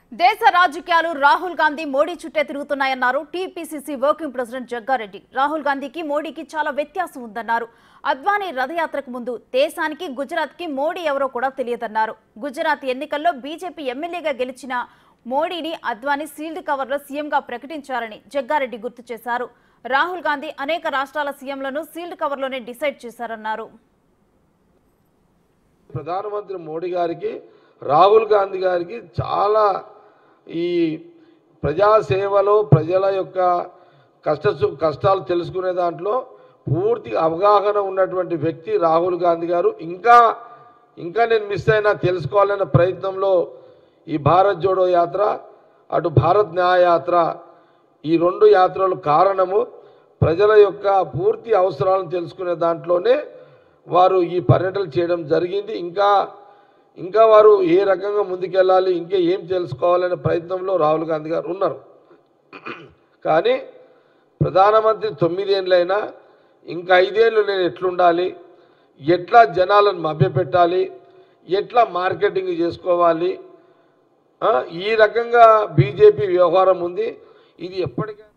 దేశ రాజకీయాలు రాహుల్ గాంధీ మోడీ చుట్టే తిరుగుతున్నాయన్నారు TPCC working president Jaggareddy Rahul గాంధీకి మోడీకి చాలా వ్యత్యాసం ఉందన్నారు అద్వానీ రథయాత్రకు ముందు దేశానికి గుజరాత్కి మోడీ ఎవరో కూడా తెలియదన్నారు గుజరాత్ ఎన్నికల్లో బీజేపీ ఎమ్మెల్యేగా గెలిచిన మోడీని అద్వానీ సీల్డ్ కవర్లో సీఎంగా ప్రకటించారని జగ్గారెడ్డి గుర్తు చేశారు రాహుల్ గాంధీ అనేక రాష్ట్రాల సీఎంలను సీల్డ్ కవర్లోనే డిసైడ్ చేశారన్నారు ప్రధానమంత్రి మోడీ గారికి రాహుల్ గాంధీ గారికి చాలా ఈ ప్రజాసేవలో ప్రజల యొక్క కష్ట సు- కష్టాలు తెలుసుకునే దాంట్లో పూర్తి అవగాహన ఉన్నటువంటి వ్యక్తి రాహుల్ గాంధీ గారు ఇంకా ఇంకా నేను మిస్ అయినా తెలుసుకోవాలనే ప్రయత్నంలో ఈ భారత్ జోడో యాత్ర అటు భారత్ న్యాయ యాత్ర ఈ రెండు యాత్రలు కారణము ప్రజల యొక్క పూర్తి అవసరాలను తెలుసుకునే దాంట్లోనే వారు ఈ పర్యటనలు చేయడం జరిగింది ఇంకా ఇంకా వారు ఏ రకంగా ముందుకెళ్ళాలి ఇంకా ఏం తెలుసుకోవాలనే ప్రయత్నంలో రాహుల్ గాంధీ గారు ఉన్నారు కానీ ప్రధానమంత్రి తొమ్మిదేళ్ళైనా ఇంకా ఐదేళ్ళు నేను ఎట్లుండాలి ఎట్లా జనాలను మభ్యపెట్టాలి ఎట్లా మార్కెటింగ్ చేసుకోవాలి ఆ, ఈ రకంగా బీజేపీ వ్యవహారం ఉంది ఇది ఎప్పటికైనా